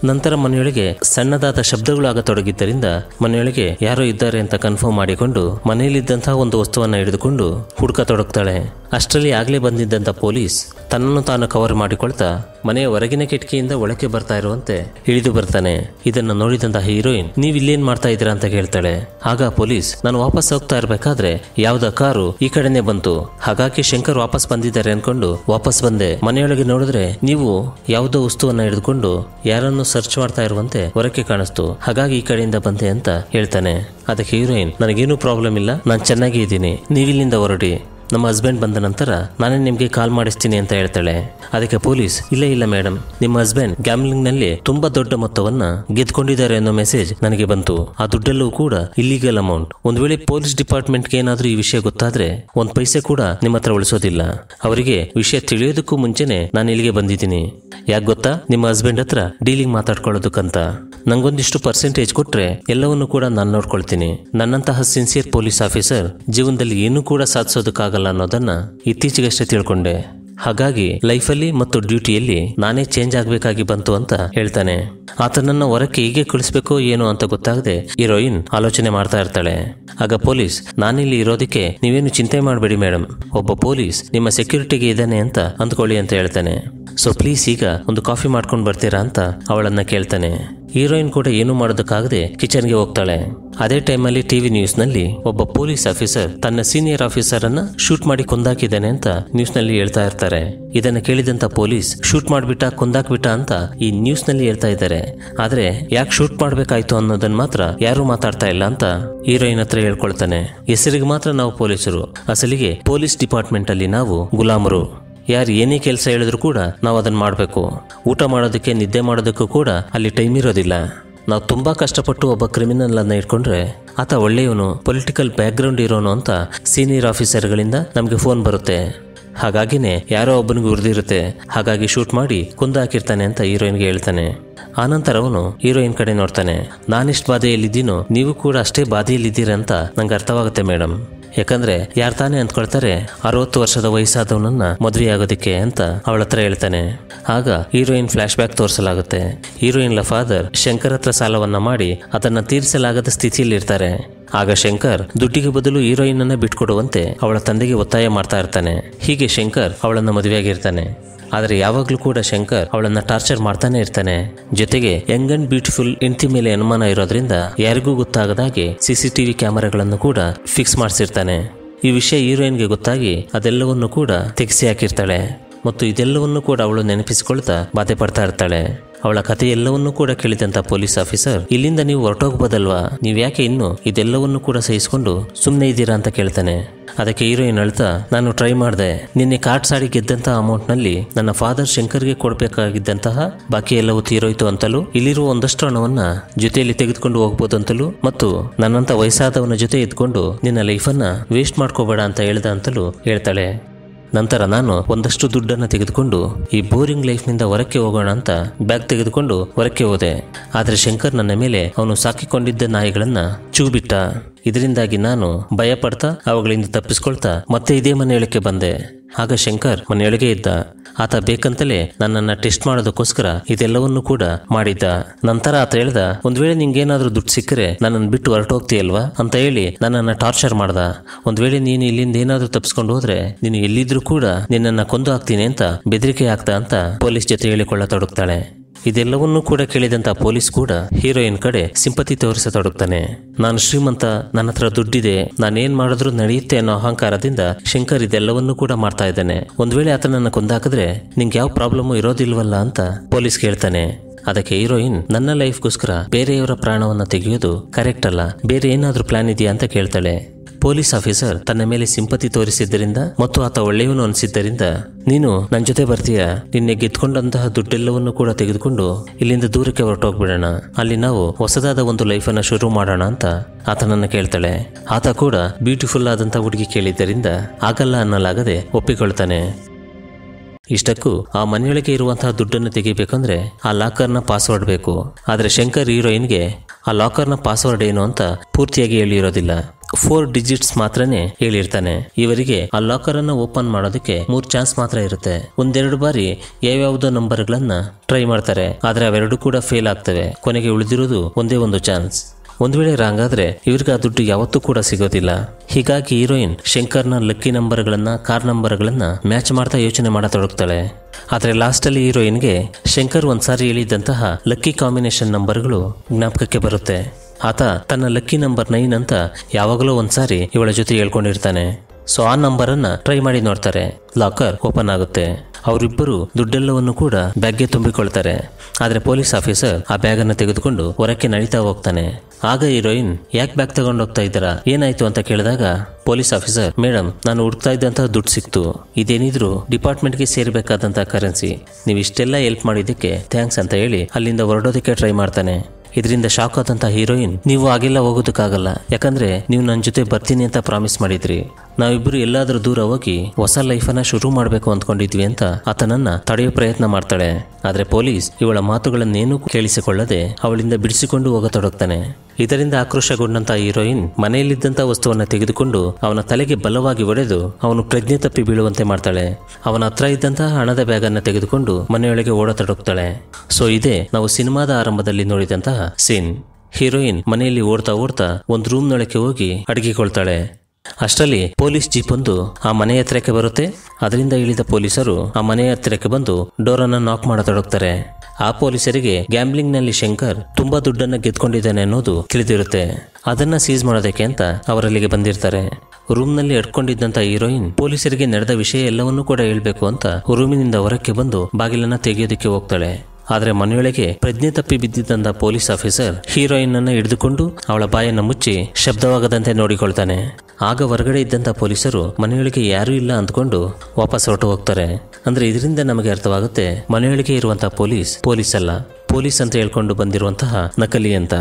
ನಂತರ ಮನೆಯೊಳಗೆ ಸಣ್ಣದಾದ ಶಬ್ದಗಳು ಆಗತೊಡಗಿದ್ದರಿಂದ ಮನೆಯೊಳಗೆ ಯಾರೋ ಇದ್ದಾರೆ ಅಂತ ಕನ್ಫರ್ಮ್ ಮಾಡಿಕೊಂಡು ಮನೆಯಲ್ಲಿದ್ದಂತಹ ಒಂದು ವಸ್ತುವನ್ನ ಹಿಡಿದುಕೊಂಡು ಹುಡುಕತೊಡಗ್ತಾಳೆ ಅಷ್ಟರಲ್ಲಿ ಆಗ್ಲೇ ಬಂದಿದ್ದಂತ ಪೊಲೀಸ್ ತನ್ನನ್ನು ತಾನು ಕವರ್ ಮಾಡಿಕೊಳ್ತಾ ಮನೆಯ ಹೊರಗಿನ ಕಿಟಕಿಯಿಂದ ಒಳಕ್ಕೆ ಬರ್ತಾ ಇರುವಂತೆ ಇಳಿದು ಬರ್ತಾನೆ ಇದನ್ನು ನೋಡಿದಂತ ಹೀರೋಯಿನ್ ನೀವ್ ಇಲ್ಲೇನ್ ಮಾಡ್ತಾ ಇದ್ದೀರಾ ಅಂತ ಕೇಳ್ತಾಳೆ ಆಗ ಪೊಲೀಸ್ ನಾನು ವಾಪಸ್ ಹೋಗ್ತಾ ಇರ್ಬೇಕಾದ್ರೆ ಯಾವ್ದ ಕಾರು ಈ ಕಡೆನೆ ಬಂತು ಹಾಗಾಗಿ ಶಂಕರ್ ವಾಪಸ್ ಬಂದಿದ್ದಾರೆ ಅನ್ಕೊಂಡು ವಾಪಸ್ ಬಂದೆ ಮನೆಯೊಳಗೆ ನೋಡಿದ್ರೆ ನೀವು ಯಾವುದೋ ವಸ್ತುವನ್ನ ಹಿಡಿದುಕೊಂಡು ಯಾರನ್ನು ಸರ್ಚ್ ಮಾಡ್ತಾ ಇರುವಂತೆ ಹೊರಕ್ಕೆ ಕಾಣಿಸ್ತು ಹಾಗಾಗಿ ಈ ಕಡೆಯಿಂದ ಬಂದೆ ಅಂತ ಹೇಳ್ತಾನೆ ಅದಕ್ಕೆ ಹೀರೋಯಿನ್ ನನಗೇನು ಪ್ರಾಬ್ಲಮ್ ಇಲ್ಲ ನಾನು ಚೆನ್ನಾಗಿ ಇದ್ದೀನಿ ನೀವಿಲ್ಲಿಂದ ಹೊರಡಿ ನಮ್ಮ ಹಸ್ಬೆಂಡ್ ಬಂದ ನಂತರ ನಾನೇ ನಿಮಗೆ ಕಾಲ್ ಮಾಡಿಸ್ತೀನಿ ಅಂತ ಹೇಳ್ತಾಳೆ ಅದಕ್ಕೆ ಪೊಲೀಸ್ ಇಲ್ಲ ಇಲ್ಲ ಮೇಡಮ್ ನಿಮ್ಮ ಹಸ್ಬೆಂಡ್ ಗ್ಯಾಮ್ಲಿಂಗ್ ನಲ್ಲಿ ತುಂಬಾ ದೊಡ್ಡ ಮೊತ್ತವನ್ನ ಗೆದ್ಕೊಂಡಿದ್ದಾರೆ ಅನ್ನೋ ಮೆಸೇಜ್ ನನಗೆ ಬಂತು ಆ ದುಡ್ಡೆಲ್ಲವೂ ಕೂಡ ಇಲ್ಲಿಗಲ್ ಅಮೌಂಟ್ ಒಂದ್ ವೇಳೆ ಪೊಲೀಸ್ ಡಿಪಾರ್ಟ್ಮೆಂಟ್ಗೆ ಏನಾದ್ರೂ ಈ ವಿಷಯ ಗೊತ್ತಾದ್ರೆ ಒಂದ್ ಪೈಸೆ ಕೂಡ ನಿಮ್ಮ ಹತ್ರ ಉಳಿಸೋದಿಲ್ಲ ಅವರಿಗೆ ವಿಷಯ ತಿಳಿಯೋದಕ್ಕೂ ಮುಂಚೆನೆ ನಾನು ಇಲ್ಲಿಗೆ ಬಂದಿದ್ದೀನಿ ಯಾಕೆ ಗೊತ್ತಾ ನಿಮ್ಮ ಹಸ್ಬೆಂಡ್ ಹತ್ರ ಡೀಲಿಂಗ್ ಮಾತಾಡ್ಕೊಳ್ಳೋದಕ್ಕಂತ ನಂಗೊಂದಿಷ್ಟು ಪರ್ಸೆಂಟೇಜ್ ಕೊಟ್ರೆ ಎಲ್ಲವನ್ನು ಕೂಡ ನಾನು ನೋಡ್ಕೊಳ್ತೀನಿ ನನ್ನಂತಹ ಸಿನ್ಸಿಯರ್ ಪೊಲೀಸ್ ಆಫೀಸರ್ ಜೀವನದಲ್ಲಿ ಏನೂ ಕೂಡ ಸಾಧಿಸೋದಕ್ಕಾಗಲ್ಲ ಅನ್ನೋದನ್ನ ಇತ್ತೀಚೆಗಷ್ಟೇ ತಿಳ್ಕೊಂಡೆ ಹಾಗಾಗಿ ಲೈಫಲ್ಲಿ ಮತ್ತು ಡ್ಯೂಟಿಯಲ್ಲಿ ನಾನೇ ಚೇಂಜ್ ಆಗಬೇಕಾಗಿ ಬಂತು ಅಂತ ಹೇಳ್ತಾನೆ ಆತನನ್ನ ಹೊರಕ್ಕೆ ಹೀಗೆ ಕಳಿಸ್ಬೇಕೋ ಏನೋ ಅಂತ ಗೊತ್ತಾಗದೆ ಹೀರೋಯಿನ್ ಆಲೋಚನೆ ಮಾಡ್ತಾ ಇರ್ತಾಳೆ ಆಗ ಪೊಲೀಸ್ ನಾನಿಲ್ಲಿ ಇರೋದಕ್ಕೆ ನೀವೇನು ಚಿಂತೆ ಮಾಡಬೇಡಿ ಮೇಡಮ್ ಒಬ್ಬ ಪೊಲೀಸ್ ನಿಮ್ಮ ಸೆಕ್ಯೂರಿಟಿಗೆ ಇದ್ದಾನೆ ಅಂತ ಅಂದ್ಕೊಳ್ಳಿ ಅಂತ ಹೇಳ್ತಾನೆ ಸೊ ಪ್ಲೀಸ್ ಈಗ ಒಂದು ಕಾಫಿ ಮಾಡ್ಕೊಂಡು ಬರ್ತೀರಾ ಅಂತ ಅವಳನ್ನ ಕೇಳ್ತಾನೆ ಹೀರೋಯಿನ್ ಕೂಡ ಏನು ಮಾಡೋದಕ್ಕಾಗದೆ ಕಿಚನ್ಗೆ ಹೋಗ್ತಾಳೆ ಅದೇ ಟೈಮಲ್ಲಿ ಟಿವಿ ನ್ಯೂಸ್ನಲ್ಲಿ ಒಬ್ಬ ಪೊಲೀಸ್ ಆಫೀಸರ್ ತನ್ನ ಸೀನಿಯರ್ ಆಫೀಸರ್ ಅನ್ನ ಶೂಟ್ ಮಾಡಿ ಕೊಂದಾಕಿದ್ದಾನೆ ಅಂತ ನ್ಯೂಸ್ನಲ್ಲಿ ಹೇಳ್ತಾ ಇರ್ತಾರೆ ಇದನ್ನ ಕೇಳಿದಂತ ಪೊಲೀಸ್ ಶೂಟ್ ಮಾಡ್ಬಿಟ್ಟ ಕೊಂದಾಕ್ಬಿಟ್ಟ ಅಂತ ಈ ನ್ಯೂಸ್ನಲ್ಲಿ ಹೇಳ್ತಾ ಇದ್ದಾರೆ ಆದ್ರೆ ಯಾಕೆ ಶೂಟ್ ಮಾಡ್ಬೇಕಾಯ್ತು ಅನ್ನೋದನ್ನ ಮಾತ್ರ ಯಾರು ಮಾತಾಡ್ತಾ ಇಲ್ಲ ಅಂತ ಹೀರೋಯಿನ್ ಹತ್ರ ಹೇಳ್ಕೊಳ್ತಾನೆ ಹೆಸರಿಗೆ ಮಾತ್ರ ನಾವು ಪೊಲೀಸರು ಅಸಲಿಗೆ ಪೊಲೀಸ್ ಡಿಪಾರ್ಟ್ಮೆಂಟ್ ಅಲ್ಲಿ ನಾವು ಗುಲಾಮರು ಯಾರು ಏನೇ ಕೆಲಸ ಹೇಳಿದ್ರು ಕೂಡ ನಾವು ಅದನ್ನ ಮಾಡಬೇಕು ಊಟ ಮಾಡೋದಕ್ಕೆ ನಿದ್ದೆ ಮಾಡೋದಕ್ಕೂ ಕೂಡ ಅಲ್ಲಿ ಟೈಮ್ ಇರೋದಿಲ್ಲ ನಾವು ತುಂಬಾ ಕಷ್ಟಪಟ್ಟು ಒಬ್ಬ ಕ್ರಿಮಿನಲ್ ಅನ್ನ ಇಟ್ಕೊಂಡ್ರೆ ಆತ ಒಳ್ಳೆಯವನು ಪೊಲಿಟಿಕಲ್ ಬ್ಯಾಕ್ಗ್ರೌಂಡ್ ಇರೋನು ಅಂತ ಸೀನಿಯರ್ ಆಫೀಸರ್ಗಳಿಂದ ನಮಗೆ ಫೋನ್ ಬರುತ್ತೆ ಹಾಗಾಗಿನೇ ಯಾರೋ ಒಬ್ಬನಿಗೆ ಉರಿದಿರುತ್ತೆ ಹಾಗಾಗಿ ಶೂಟ್ ಮಾಡಿ ಕುಂದ ಹಾಕಿರ್ತಾನೆ ಅಂತ ಹೀರೋಯಿನ್ಗೆ ಹೇಳ್ತಾನೆ ಆನಂತರ ಅವನು ಹೀರೋಯಿನ್ ಕಡೆ ನೋಡ್ತಾನೆ ನಾನೆಷ್ಟು ಬಾಧೆಯಲ್ಲಿದ್ದೀನೋ ನೀವು ಕೂಡ ಅಷ್ಟೇ ಬಾಧೆಯಲ್ಲಿದ್ದೀರ ಅಂತ ನಂಗೆ ಅರ್ಥವಾಗುತ್ತೆ ಮೇಡಮ್ ಯಾಕಂದ್ರೆ ಯಾರು ತಾನೇ ಅಂದ್ಕೊಳ್ತಾರೆ ಅರವತ್ತು ವರ್ಷದ ವಯಸ್ಸಾದವನನ್ನ ಮದುವೆ ಆಗೋದಕ್ಕೆ ಅಂತ ಅವಳ ಹತ್ರ ಹೇಳ್ತಾನೆ ಆಗ ಹೀರೋಯಿನ್ ಫ್ಲಾಶ್ ಬ್ಯಾಕ್ ತೋರಿಸಲಾಗುತ್ತೆ ಹೀರೋಯಿನ್ಲ ಫಾದರ್ ಶಂಕರ್ ಹತ್ರ ಸಾಲವನ್ನ ಮಾಡಿ ಅದನ್ನ ತೀರಿಸಲಾಗದ ಸ್ಥಿತಿಯಲ್ಲಿ ಇರ್ತಾರೆ ಆಗ ಶಂಕರ್ ದುಡ್ಡಿಗೆ ಬದಲು ಹೀರೋಯಿನ್ ಅನ್ನ ಬಿಟ್ಕೊಡುವಂತೆ ಅವಳ ತಂದೆಗೆ ಒತ್ತಾಯ ಮಾಡ್ತಾ ಇರ್ತಾನೆ ಹೀಗೆ ಶಂಕರ್ ಅವಳನ್ನ ಮದುವೆಯಾಗಿರ್ತಾನೆ ಆದರೆ ಯಾವಾಗಲೂ ಕೂಡ ಶಂಕರ್ ಅವಳನ್ನ ಟಾರ್ಚರ್ ಮಾಡ್ತಾನೆ ಇರ್ತಾನೆ ಜೊತೆಗೆ ಯಂಗ್ ಅಂಡ್ ಬ್ಯೂಟಿಫುಲ್ ಹೆಂಡತಿ ಮೇಲೆ ಅನುಮಾನ ಇರೋದ್ರಿಂದ ಯಾರಿಗೂ ಗೊತ್ತಾಗದ ಹಾಗೆ ಸಿಸಿಟಿವಿ ಕ್ಯಾಮೆರಾಗಳನ್ನು ಕೂಡ ಫಿಕ್ಸ್ ಮಾಡಿಸಿರ್ತಾನೆ ಈ ವಿಷಯ ಹೀರೋಯಿನ್ಗೆ ಗೊತ್ತಾಗಿ ಅದೆಲ್ಲವನ್ನು ಕೂಡ ತೆಗೆಸಿ ಹಾಕಿರ್ತಾಳೆ ಮತ್ತು ಇದೆಲ್ಲವನ್ನು ಕೂಡ ಅವಳು ನೆನಪಿಸಿಕೊಳ್ತಾ ಬಾಧೆ ಪಡ್ತಾ ಇರ್ತಾಳೆ ಅವಳ ಕಥೆ ಎಲ್ಲವನ್ನೂ ಕೂಡ ಕೇಳಿದಂತ ಪೊಲೀಸ್ ಆಫೀಸರ್ ಇಲ್ಲಿಂದ ನೀವು ಹೊರಟೋಗ್ಬೋದಲ್ವಾ ನೀವು ಯಾಕೆ ಇನ್ನು ಇದೆಲ್ಲವನ್ನು ಕೂಡ ಸಹಿಸಿಕೊಂಡು ಸುಮ್ಮನೆ ಇದ್ದೀರಾ ಅಂತ ಕೇಳ್ತಾನೆ ಅದಕ್ಕೆ ಹೀರೋಯಿನ್ ಅಳ್ತಾ ನಾನು ಟ್ರೈ ಮಾಡಿದೆ ನಿನ್ನೆ ಕಾರ್ಡ್ ಸಾಡಿ ಗೆದ್ದಂತಹ ಅಮೌಂಟ್ನಲ್ಲಿ ನನ್ನ ಫಾದರ್ ಶಂಕರ್ಗೆ ಕೊಡಬೇಕಾಗಿದ್ದಂತಹ ಬಾಕಿ ಎಲ್ಲವೂ ತೀರೋಯ್ತು ಅಂತಲೂ ಇಲ್ಲಿರುವ ಒಂದಷ್ಟು ಹಣವನ್ನ ಜೊತೆಯಲ್ಲಿ ತೆಗೆದುಕೊಂಡು ಹೋಗ್ಬೋದು ಅಂತಲೂ ಮತ್ತು ನನ್ನಂತ ವಯಸ್ಸಾದವನ ಜೊತೆ ಇದ್ಕೊಂಡು ನಿನ್ನ ಲೈಫನ್ನ ವೇಸ್ಟ್ ಮಾಡ್ಕೋಬೇಡ ಅಂತ ಹೇಳ್ದ ಅಂತಲೂ ಹೇಳ್ತಾಳೆ ನಂತರ ನಾನು ಒಂದಷ್ಟು ದುಡ್ಡನ್ನು ತೆಗೆದುಕೊಂಡು ಈ ಬೋರಿಂಗ್ ಲೈಫ್ನಿಂದ ಹೊರಕ್ಕೆ ಹೋಗೋಣ ಅಂತ ಬ್ಯಾಗ್ ತೆಗೆದುಕೊಂಡು ಹೊರಕ್ಕೆ ಹೋದೆ ಆದರೆ ಶಂಕರ್ ನನ್ನ ಮೇಲೆ ಅವನು ಸಾಕಿಕೊಂಡಿದ್ದ ನಾಯಿಗಳನ್ನ ಚೂಬಿಟ್ಟ ಇದರಿಂದಾಗಿ ನಾನು ಭಯ ಪಡ್ತಾ ಅವುಗಳಿಂದ ತಪ್ಪಿಸ್ಕೊಳ್ತಾ ಮತ್ತೆ ಇದೇ ಮನೆಯೊಳಕ್ಕೆ ಬಂದೆ ಆಗ ಶಂಕರ್ ಮನೆಯೊಳಗೆ ಇದ್ದ ಆತ ಬೇಕಂತಲೇ ನನ್ನನ್ನ ಟೆಸ್ಟ್ ಮಾಡೋದಕ್ಕೋಸ್ಕರ ಇದೆಲ್ಲವನ್ನೂ ಕೂಡ ಮಾಡಿದ್ದ ನಂತರ ಆತ ಹೇಳ್ದ ಒಂದ್ ವೇಳೆ ನಿಂಗೇನಾದ್ರೂ ದುಡ್ಡು ಸಿಕ್ಕರೆ ನನ್ನನ್ನು ಬಿಟ್ಟು ಹೊರಟೋಗ್ತೀಯಲ್ವಾ ಅಂತ ಹೇಳಿ ನನ್ನನ್ನ ಟಾರ್ಚರ್ ಮಾಡ್ದ ಒಂದ್ ವೇಳೆ ನೀನು ಇಲ್ಲಿಂದ ಏನಾದ್ರೂ ತಪ್ಪಿಸ್ಕೊಂಡು ಹೋದ್ರೆ ನೀನು ಎಲ್ಲಿದ್ರೂ ಕೂಡ ನಿನ್ನನ್ನ ಕೊಂದು ಹಾಕ್ತೀನಿ ಅಂತ ಬೆದರಿಕೆ ಆಗ್ತಾ ಅಂತ ಪೊಲೀಸ್ ಜೊತೆ ಹೇಳಿಕೊಳ್ಳತೊಡಗ್ತಾಳೆ ಇದೆಲ್ಲವನ್ನೂ ಕೂಡ ಕೇಳಿದಂತ ಪೊಲೀಸ್ ಕೂಡ ಹೀರೋಯಿನ್ ಕಡೆ ಸಿಂಪತಿ ತೋರಿಸತೊಡಗ್ತಾನೆ ನಾನು ಶ್ರೀಮಂತ ನನ್ನ ಹತ್ರ ದುಡ್ಡಿದೆ ನಾನೇನ್ ಮಾಡಿದ್ರು ನಡೆಯುತ್ತೆ ಅನ್ನೋ ಅಹಂಕಾರದಿಂದ ಶಂಕರ್ ಇದೆಲ್ಲವನ್ನೂ ಕೂಡ ಮಾಡ್ತಾ ಇದ್ದಾನೆ ಒಂದ್ ವೇಳೆ ಆತನನ್ನ ಕೊಂದಾಕಿದ್ರೆ ನಿಂಗೆ ಯಾವ ಪ್ರಾಬ್ಲಮ್ ಇರೋದಿಲ್ವಲ್ಲ ಅಂತ ಪೊಲೀಸ್ ಕೇಳ್ತಾನೆ ಅದಕ್ಕೆ ಹೀರೋಯಿನ್ ನನ್ನ ಲೈಫ್ಗೋಸ್ಕರ ಬೇರೆಯವರ ಪ್ರಾಣವನ್ನ ತೆಗೆಯೋದು ಕರೆಕ್ಟ್ ಅಲ್ಲ ಬೇರೆ ಏನಾದ್ರೂ ಪ್ಲಾನ್ ಇದೆಯಾ ಅಂತ ಕೇಳ್ತಾಳೆ ಪೊಲೀಸ್ ಆಫೀಸರ್ ತನ್ನ ಮೇಲೆ ಸಿಂಪತಿ ತೋರಿಸಿದ್ದರಿಂದ ಮತ್ತು ಆತ ಒಳ್ಳೆಯವನು ಅನಿಸಿದ್ದರಿಂದ ನೀನು ನನ್ನ ಜೊತೆ ಬರ್ತೀಯ ನಿನ್ನೆ ಗೆದ್ಕೊಂಡಂತಹ ದುಡ್ಡೆಲ್ಲವನ್ನು ಕೂಡ ತೆಗೆದುಕೊಂಡು ಇಲ್ಲಿಂದ ದೂರಕ್ಕೆ ಹೊರಟೋಗ್ಬಿಡೋಣ ಅಲ್ಲಿ ನಾವು ಹೊಸದಾದ ಒಂದು ಲೈಫನ್ನು ಶುರು ಮಾಡೋಣ ಅಂತ ಆತನನ್ನ ಕೇಳ್ತಾಳೆ ಆತ ಕೂಡ ಬ್ಯೂಟಿಫುಲ್ ಆದಂಥ ಹುಡುಗಿ ಕೇಳಿದ್ದರಿಂದ ಆಗಲ್ಲ ಅನ್ನಲಾಗದೆ ಒಪ್ಪಿಕೊಳ್ತಾನೆ ಇಷ್ಟಕ್ಕೂ ಆ ಮನೆಯೊಳಗೆ ಇರುವಂತಹ ದುಡ್ಡನ್ನು ತೆಗಿಬೇಕಂದ್ರೆ ಆ ಲಾಕರ್ನ ಪಾಸ್ವರ್ಡ್ ಬೇಕು ಆದರೆ ಶಂಕರ್ ಹೀರೋಯಿನ್ಗೆ ಆ ಲಾಕರ್ನ ಪಾಸ್ವರ್ಡ್ ಏನು ಅಂತ ಪೂರ್ತಿಯಾಗಿ ಹೇಳಿರೋದಿಲ್ಲ ಫೋರ್ ಡಿಜಿಟ್ಸ್ ಮಾತ್ರನೇ ಹೇಳಿರ್ತಾನೆ ಇವರಿಗೆ ಆ ಲಾಕರ್ ಅನ್ನ ಓಪನ್ ಮಾಡೋದಕ್ಕೆ ಮೂರ್ ಚಾನ್ಸ್ ಮಾತ್ರ ಇರುತ್ತೆ ಒಂದೆರಡು ಬಾರಿ ಯಾವ್ಯಾವುದೋ ನಂಬರ್ಗಳನ್ನ ಟ್ರೈ ಮಾಡ್ತಾರೆ ಆದ್ರೆ ಅವೆರಡು ಕೂಡ ಫೇಲ್ ಆಗ್ತವೆ ಕೊನೆಗೆ ಉಳಿದಿರೋದು ಒಂದೇ ಒಂದು ಚಾನ್ಸ್ ಒಂದ್ ವೇಳೆ ರಾಂಗ್ ಆದ್ರೆ ಇವ್ರಿಗೆ ಆ ದುಡ್ಡು ಯಾವತ್ತೂ ಕೂಡ ಸಿಗೋದಿಲ್ಲ ಹೀಗಾಗಿ ಹೀರೋಯಿನ್ ಶಂಕರ್ನ ಲಕ್ಕಿ ನಂಬರ್ಗಳನ್ನ ಕಾರ್ ನಂಬರ್ಗಳನ್ನ ಮ್ಯಾಚ್ ಮಾಡ್ತಾ ಯೋಚನೆ ಮಾಡತೊಡಗ್ತಾಳೆ ಆದ್ರೆ ಲಾಸ್ಟ್ ಅಲ್ಲಿ ಹೀರೋಯಿನ್ಗೆ ಶಂಕರ್ ಒಂದ್ಸಾರಿ ಹೇಳಿದ್ದಂತಹ ಲಕ್ಕಿ ಕಾಂಬಿನೇಷನ್ ನಂಬರ್ಗಳು ಜ್ಞಾಪಕಕ್ಕೆ ಬರುತ್ತೆ ಆತ ತನ್ನ ಲಕ್ಕಿ ನಂಬರ್ ನೈನ್ ಅಂತ ಯಾವಾಗಲೂ ಒಂದ್ಸಾರಿ ಇವಳ ಜೊತೆ ಹೇಳ್ಕೊಂಡಿರ್ತಾನೆ ಸೊ ಆ ನಂಬರನ್ನ ಟ್ರೈ ಮಾಡಿ ನೋಡ್ತಾರೆ ಲಾಕರ್ ಓಪನ್ ಆಗುತ್ತೆ ಅವರಿಬ್ಬರು ದುಡ್ಡೆಲ್ಲವನ್ನು ಕೂಡ ಬ್ಯಾಗ್ಗೆ ತುಂಬಿಕೊಳ್ತಾರೆ ಆದರೆ ಪೊಲೀಸ್ ಆಫೀಸರ್ ಆ ಬ್ಯಾಗನ್ನು ತೆಗೆದುಕೊಂಡು ಹೊರಕ್ಕೆ ನಡೀತಾ ಹೋಗ್ತಾನೆ ಆಗ ಹೀರೋಯಿನ್ ಯಾಕೆ ಬ್ಯಾಗ್ ತಗೊಂಡು ಹೋಗ್ತಾ ಇದ್ದೀರಾ ಏನಾಯ್ತು ಅಂತ ಕೇಳಿದಾಗ ಪೊಲೀಸ್ ಆಫೀಸರ್ ಮೇಡಮ್ ನಾನು ಹುಡುಕ್ತಾ ಇದ್ದಂತಹ ದುಡ್ಡು ಸಿಕ್ತು ಇದೇನಿದ್ರು ಡಿಪಾರ್ಟ್ಮೆಂಟ್ಗೆ ಸೇರಬೇಕಾದಂತಹ ಕರೆನ್ಸಿ ನೀವು ಇಷ್ಟೆಲ್ಲ ಹೆಲ್ಪ್ ಮಾಡಿದ್ದಕ್ಕೆ ಥ್ಯಾಂಕ್ಸ್ ಅಂತ ಹೇಳಿ ಅಲ್ಲಿಂದ ಹೊರಡೋದಕ್ಕೆ ಟ್ರೈ ಮಾಡ್ತಾನೆ ಇದರಿಂದ ಶಾಕ್ ಆದಂತ ಹೀರೋಯಿನ್ ನೀವು ಆಗೆಲ್ಲ ಹೋಗೋದಕ್ಕಾಗಲ್ಲ ಯಾಕಂದ್ರೆ ನೀವು ನನ್ನ ಜೊತೆ ಬರ್ತೀನಿ ಅಂತ ಪ್ರಾಮಿಸ್ ಮಾಡಿದ್ರಿ ನಾವಿಬ್ಬರು ಎಲ್ಲಾದ್ರೂ ದೂರ ಹೋಗಿ ಹೊಸ ಲೈಫನ್ನ ಶುರು ಮಾಡಬೇಕು ಅಂದ್ಕೊಂಡಿದ್ವಿ ಅಂತ ಆತನನ್ನ ತಡೆಯೋ ಪ್ರಯತ್ನ ಮಾಡ್ತಾಳೆ ಆದ್ರೆ ಪೊಲೀಸ್ ಇವಳ ಮಾತುಗಳನ್ನೇನು ಕೇಳಿಸಿಕೊಳ್ಳದೆ ಅವಳಿಂದ ಬಿಡಿಸಿಕೊಂಡು ಹೋಗತೊಡಗ್ತಾನೆ ಇದರಿಂದ ಆಕ್ರೋಶಗೊಂಡಂತ ಹೀರೋಯಿನ್ ಮನೆಯಲ್ಲಿದ್ದಂತ ವಸ್ತುವನ್ನ ತೆಗೆದುಕೊಂಡು ಅವನ ತಲೆಗೆ ಬಲವಾಗಿ ಹೊಡೆದು ಅವನು ಪ್ರಜ್ಞೆ ತಪ್ಪಿ ಬೀಳುವಂತೆ ಮಾಡ್ತಾಳೆ ಅವನ ಹತ್ರ ಇದ್ದಂತಹ ಹಣದ ಬ್ಯಾಗ್ ಅನ್ನ ತೆಗೆದುಕೊಂಡು ಮನೆಯೊಳಗೆ ಓಡತೊಡಗ್ತಾಳೆ ಸೊ ಇದೇ ನಾವು ಸಿನಿಮಾದ ಆರಂಭದಲ್ಲಿ ನೋಡಿದಂತಹ ಸೀನ್ ಹೀರೋಯಿನ್ ಮನೆಯಲ್ಲಿ ಓಡ್ತಾ ಓಡ್ತಾ ಒಂದು ರೂಮ್ನೊಳಗೆ ಹೋಗಿ ಅಡಗಿಕೊಳ್ತಾಳೆ ಅಷ್ಟರಲ್ಲಿ ಪೊಲೀಸ್ ಜೀಪ್ ಒಂದು ಆ ಮನೆ ಹತ್ರಕ್ಕೆ ಬರುತ್ತೆ ಅದರಿಂದ ಇಳಿದ ಪೊಲೀಸರು ಆ ಮನೆ ಹತ್ತಿರಕ್ಕೆ ಬಂದು ಡೋರನ್ನ ನಾಕ್ ಮಾಡತೊಡಗ್ತಾರೆ ಆ ಪೊಲೀಸರಿಗೆ ಗ್ಯಾಂಬ್ಲಿಂಗ್ ನಲ್ಲಿ ಶಂಕರ್ ತುಂಬಾ ದುಡ್ಡನ್ನ ಗೆದ್ಕೊಂಡಿದ್ದಾನೆ ಅನ್ನೋದು ತಿಳಿದಿರುತ್ತೆ ಅದನ್ನ ಸೀಸ್ ಮಾಡೋದಕ್ಕೆ ಅಂತ ಅವರಲ್ಲಿಗೆ ಬಂದಿರ್ತಾರೆ ರೂಮ್ನಲ್ಲಿ ಅಡ್ಕೊಂಡಿದ್ದಂತ ಹೀರೋಯಿನ್ ಪೊಲೀಸರಿಗೆ ನಡೆದ ವಿಷಯ ಎಲ್ಲವನ್ನೂ ಕೂಡ ಹೇಳ್ಬೇಕು ಅಂತ ರೂಮಿನಿಂದ ಹೊರಕ್ಕೆ ಬಂದು ಬಾಗಿಲನ್ನ ತೆಗೆಯೋದಕ್ಕೆ ಹೋಗ್ತಾಳೆ ಆದ್ರೆ ಮನೆಯೊಳಗೆ ಪ್ರಜ್ಞೆ ತಪ್ಪಿ ಬಿದ್ದಿದ್ದಂತ ಪೊಲೀಸ್ ಆಫೀಸರ್ ಹೀರೋಯಿನ್ ಅನ್ನ ಹಿಡಿದುಕೊಂಡು ಅವಳ ಬಾಯನ್ನ ಮುಚ್ಚಿ ಶಬ್ದವಾಗದಂತೆ ನೋಡಿಕೊಳ್ತಾನೆ ಆಗ ಹೊರಗಡೆ ಇದ್ದಂತ ಪೊಲೀಸರು ಮನೆಯೊಳಗೆ ಯಾರೂ ಇಲ್ಲ ಅಂದ್ಕೊಂಡು ವಾಪಸ್ ಹೊರಟು ಹೋಗ್ತಾರೆ ಅಂದ್ರೆ ಇದರಿಂದ ನಮಗೆ ಅರ್ಥವಾಗುತ್ತೆ ಮನೆಯೊಳಗೆ ಇರುವಂತಹ ಪೊಲೀಸ್ ಪೊಲೀಸ್ ಅಲ್ಲ ಪೊಲೀಸ್ ಅಂತ ಹೇಳ್ಕೊಂಡು ಬಂದಿರುವಂತಹ ನಕಲಿ ಅಂತ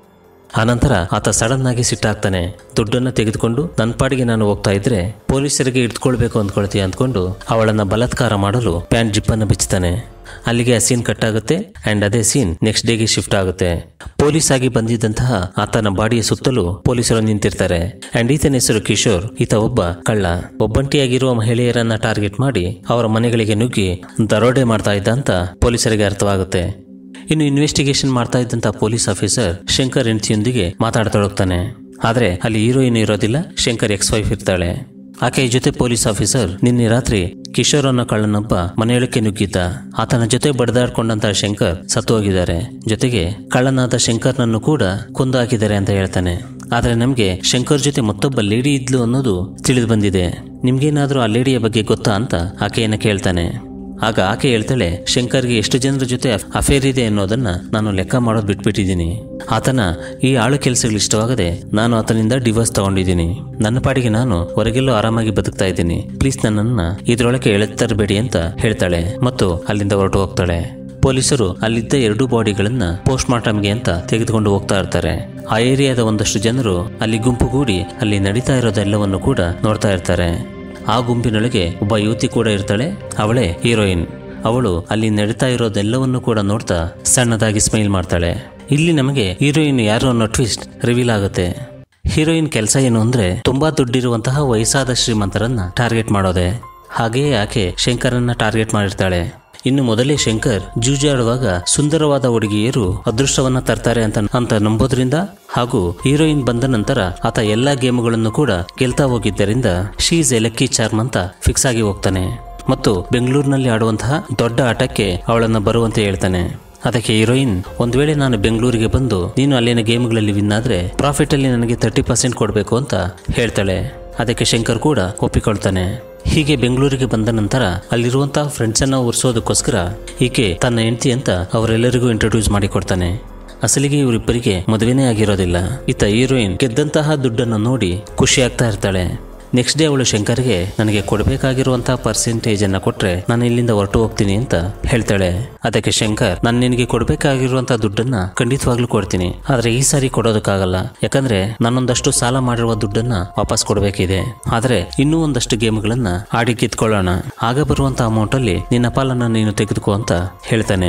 ಆನಂತರ ಆತ ಸಡನ್ ಆಗಿ ಸಿಟ್ಟಾಗ್ತಾನೆ ದುಡ್ಡನ್ನ ತೆಗೆದುಕೊಂಡು ನನ್ನ ಪಾಡಿಗೆ ನಾನು ಹೋಗ್ತಾ ಇದ್ರೆ ಪೊಲೀಸರಿಗೆ ಹಿಡ್ಕೊಳ್ಬೇಕು ಅಂದ್ಕೊಳ್ತೀಯ ಅಂದ್ಕೊಂಡು ಅವಳನ್ನ ಬಲಾತ್ಕಾರ ಮಾಡಲು ಪ್ಯಾಂಟ್ ಜಿಪ್ಪನ್ನು ಬಿಚ್ಚುತ್ತಾನೆ ಅಲ್ಲಿಗೆ ಆ ಸೀನ್ ಕಟ್ ಆಗುತ್ತೆ ಅಂಡ್ ಅದೇ ಸೀನ್ ನೆಕ್ಸ್ಟ್ ಡೇಗೆ ಶಿಫ್ಟ್ ಆಗುತ್ತೆ ಪೊಲೀಸ್ ಆಗಿ ಬಂದಿದ್ದಂತಹ ಆತನ ಬಾಡಿಯ ಸುತ್ತಲೂ ಪೊಲೀಸರು ನಿಂತಿರ್ತಾರೆ ಅಂಡ್ ಈತನ ಹೆಸರು ಕಿಶೋರ್ ಈತ ಒಬ್ಬ ಕಳ್ಳ ಒಬ್ಬಂಟಿಯಾಗಿರುವ ಮಹಿಳೆಯರನ್ನ ಟಾರ್ಗೆಟ್ ಮಾಡಿ ಅವರ ಮನೆಗಳಿಗೆ ನುಗ್ಗಿ ದರೋಡೆ ಮಾಡ್ತಾ ಇದ್ದ ಅಂತ ಪೊಲೀಸರಿಗೆ ಅರ್ಥವಾಗುತ್ತೆ ಇನ್ನು ಇನ್ವೆಸ್ಟಿಗೇಷನ್ ಮಾಡ್ತಾ ಇದ್ದಂತ ಪೊಲೀಸ್ ಆಫೀಸರ್ ಶಂಕರ್ ಹೆಂಡತಿಯೊಂದಿಗೆ ಮಾತಾಡ್ತೊಡಗ್ತಾನೆ ಆದ್ರೆ ಅಲ್ಲಿ ಹೀರೋಯಿನ್ ಇರೋದಿಲ್ಲ ಶಂಕರ್ ಎಕ್ಸ್ ವೈಫ್ ಇರ್ತಾಳೆ ಆಕೆಯ ಜೊತೆ ಪೊಲೀಸ್ ಆಫೀಸರ್ ನಿನ್ನೆ ರಾತ್ರಿ ಕಿಶೋರ್ ಅನ್ನೋ ಕಳ್ಳನೊಬ್ಬ ಮನೆಯೊಳಕ್ಕೆ ನುಗ್ಗಿದ್ದ ಆತನ ಜೊತೆ ಬಡ್ದಾಡ್ಕೊಂಡಂತ ಶಂಕರ್ ಸತ್ತು ಹೋಗಿದ್ದಾರೆ ಜೊತೆಗೆ ಕಳ್ಳನಾದ ಶಂಕರ್ನನ್ನು ಕೂಡ ಕೊಂದು ಹಾಕಿದ್ದಾರೆ ಅಂತ ಹೇಳ್ತಾನೆ ಆದ್ರೆ ನಮ್ಗೆ ಶಂಕರ್ ಜೊತೆ ಮತ್ತೊಬ್ಬ ಲೇಡಿ ಇದ್ಲು ಅನ್ನೋದು ತಿಳಿದು ಬಂದಿದೆ ನಿಮ್ಗೇನಾದ್ರೂ ಆ ಲೇಡಿಯ ಬಗ್ಗೆ ಗೊತ್ತಾ ಅಂತ ಆಕೆಯನ್ನ ಕೇಳ್ತಾನೆ ಆಗ ಆಕೆ ಹೇಳ್ತಾಳೆ ಶಂಕರ್ಗೆ ಎಷ್ಟು ಜನರ ಜೊತೆ ಅಫೇರ್ ಇದೆ ಅನ್ನೋದನ್ನ ನಾನು ಲೆಕ್ಕ ಮಾಡೋದು ಬಿಟ್ಬಿಟ್ಟಿದ್ದೀನಿ ಆತನ ಈ ಆಳು ಕೆಲಸಗಳು ಇಷ್ಟವಾಗದೆ ನಾನು ಆತನಿಂದ ಡಿವೋರ್ಸ್ ತಗೊಂಡಿದ್ದೀನಿ ನನ್ನ ಪಾಡಿಗೆ ನಾನು ಹೊರಗೆಲ್ಲೋ ಆರಾಮಾಗಿ ಬದುಕ್ತಾ ಇದ್ದೀನಿ ಪ್ಲೀಸ್ ನನ್ನನ್ನ ಇದ್ರೊಳಗೆ ಎಳೆತರಬೇಡಿ ಅಂತ ಹೇಳ್ತಾಳೆ ಮತ್ತು ಅಲ್ಲಿಂದ ಹೊರಟು ಹೋಗ್ತಾಳೆ ಪೊಲೀಸರು ಅಲ್ಲಿದ್ದ ಎರಡು ಬಾಡಿಗಳನ್ನ ಪೋಸ್ಟ್ ಮಾರ್ಟಮ್ಗೆ ಅಂತ ತೆಗೆದುಕೊಂಡು ಹೋಗ್ತಾ ಇರ್ತಾರೆ ಆ ಏರಿಯಾದ ಒಂದಷ್ಟು ಜನರು ಅಲ್ಲಿ ಗುಂಪುಗೂಡಿ ಅಲ್ಲಿ ನಡೀತಾ ಇರೋದೆಲ್ಲವನ್ನು ಕೂಡ ನೋಡ್ತಾ ಇರ್ತಾರೆ ಆ ಗುಂಪಿನೊಳಗೆ ಒಬ್ಬ ಯುವತಿ ಕೂಡ ಇರ್ತಾಳೆ ಅವಳೇ ಹೀರೋಯಿನ್ ಅವಳು ಅಲ್ಲಿ ನಡೀತಾ ಇರೋದೆಲ್ಲವನ್ನು ಕೂಡ ನೋಡ್ತಾ ಸಣ್ಣದಾಗಿ ಸ್ಮೈಲ್ ಮಾಡ್ತಾಳೆ ಇಲ್ಲಿ ನಮಗೆ ಹೀರೋಯಿನ್ ಯಾರು ಅನ್ನೋ ಟ್ವಿಸ್ಟ್ ರಿವೀಲ್ ಆಗುತ್ತೆ ಹೀರೋಯಿನ್ ಕೆಲಸ ಏನು ಅಂದ್ರೆ ತುಂಬಾ ದುಡ್ಡಿರುವಂತಹ ವಯಸ್ಸಾದ ಶ್ರೀಮಂತರನ್ನ ಟಾರ್ಗೆಟ್ ಮಾಡೋದೆ ಹಾಗೆಯೇ ಆಕೆ ಶಂಕರನ್ನ ಟಾರ್ಗೆಟ್ ಮಾಡಿರ್ತಾಳೆ ಇನ್ನು ಮೊದಲೇ ಶಂಕರ್ ಜೂಜಾಡುವಾಗ ಸುಂದರವಾದ ಹುಡುಗಿಯರು ಅದೃಷ್ಟವನ್ನ ತರ್ತಾರೆ ಅಂತ ಅಂತ ನಂಬೋದ್ರಿಂದ ಹಾಗೂ ಹೀರೋಯಿನ್ ಬಂದ ನಂತರ ಆತ ಎಲ್ಲಾ ಗೇಮ್ಗಳನ್ನು ಕೂಡ ಗೆಲ್ತಾ ಹೋಗಿದ್ದರಿಂದ ಶೀಸ್ ಎ ಲಕ್ಕಿ ಚಾರ್ಮ್ ಅಂತ ಫಿಕ್ಸ್ ಆಗಿ ಹೋಗ್ತಾನೆ ಮತ್ತು ಬೆಂಗಳೂರಿನಲ್ಲಿ ಆಡುವಂತಹ ದೊಡ್ಡ ಆಟಕ್ಕೆ ಅವಳನ್ನ ಬರುವಂತೆ ಹೇಳ್ತಾನೆ ಅದಕ್ಕೆ ಹೀರೋಯಿನ್ ಒಂದ್ ವೇಳೆ ನಾನು ಬೆಂಗಳೂರಿಗೆ ಬಂದು ನೀನು ಅಲ್ಲಿನ ಗೇಮ್ಗಳಲ್ಲಿ ವಿನ್ ಆದ್ರೆ ಪ್ರಾಫಿಟ್ ಅಲ್ಲಿ ನನಗೆ ತರ್ಟಿ ಪರ್ಸೆಂಟ್ ಕೊಡಬೇಕು ಅಂತ ಹೇಳ್ತಾಳೆ ಅದಕ್ಕೆ ಶಂಕರ್ ಕೂಡ ಒಪ್ಪಿಕೊಳ್ತಾನೆ ಹೀಗೆ ಬೆಂಗಳೂರಿಗೆ ಬಂದ ನಂತರ ಅಲ್ಲಿರುವಂತಹ ಫ್ರೆಂಡ್ಸ್ ಅನ್ನ ಉರ್ಸೋದಕ್ಕೋಸ್ಕರ ಈಕೆ ತನ್ನ ಹೆಂಡತಿ ಅಂತ ಅವರೆಲ್ಲರಿಗೂ ಇಂಟ್ರೊಡ್ಯೂಸ್ ಮಾಡಿಕೊಡ್ತಾನೆ ಅಸಲಿಗೆ ಇವರಿಬ್ಬರಿಗೆ ಮದುವೆನೇ ಆಗಿರೋದಿಲ್ಲ ಇತ್ತ ಹೀರೋಯಿನ್ ಗೆದ್ದಂತಹ ದುಡ್ಡನ್ನು ನೋಡಿ ಖುಷಿ ಆಗ್ತಾ ಇರ್ತಾಳೆ ನೆಕ್ಸ್ಟ್ ಡೇ ಅವಳು ಶಂಕರ್ಗೆ ನನಗೆ ಕೊಡಬೇಕಾಗಿರುವಂತಹ ಪರ್ಸೆಂಟೇಜ್ ಅನ್ನ ಕೊಟ್ರೆ ನಾನು ಇಲ್ಲಿಂದ ಹೊರಟು ಹೋಗ್ತೀನಿ ಅಂತ ಹೇಳ್ತಾಳೆ ಅದಕ್ಕೆ ಶಂಕರ್ ನಾನು ನಿನಗೆ ಕೊಡಬೇಕಾಗಿರುವಂತಹ ದುಡ್ಡನ್ನ ಖಂಡಿತವಾಗ್ಲೂ ಕೊಡ್ತೀನಿ ಆದ್ರೆ ಈ ಸಾರಿ ಕೊಡೋದಕ್ಕಾಗಲ್ಲ ಯಾಕಂದ್ರೆ ನಾನೊಂದಷ್ಟು ಸಾಲ ಮಾಡಿರುವ ದುಡ್ಡನ್ನ ವಾಪಸ್ ಕೊಡಬೇಕಿದೆ ಆದ್ರೆ ಇನ್ನೂ ಒಂದಷ್ಟು ಗೇಮ್ಗಳನ್ನ ಆಡಿ ಕಿತ್ಕೊಳ್ಳೋಣ ಆಗ ಬರುವಂತ ಅಮೌಂಟ್ ಅಲ್ಲಿ ನಿನ್ನ ಪಾಲನ್ನ ನೀನು ತೆಗೆದುಕೋ ಅಂತ ಹೇಳ್ತಾನೆ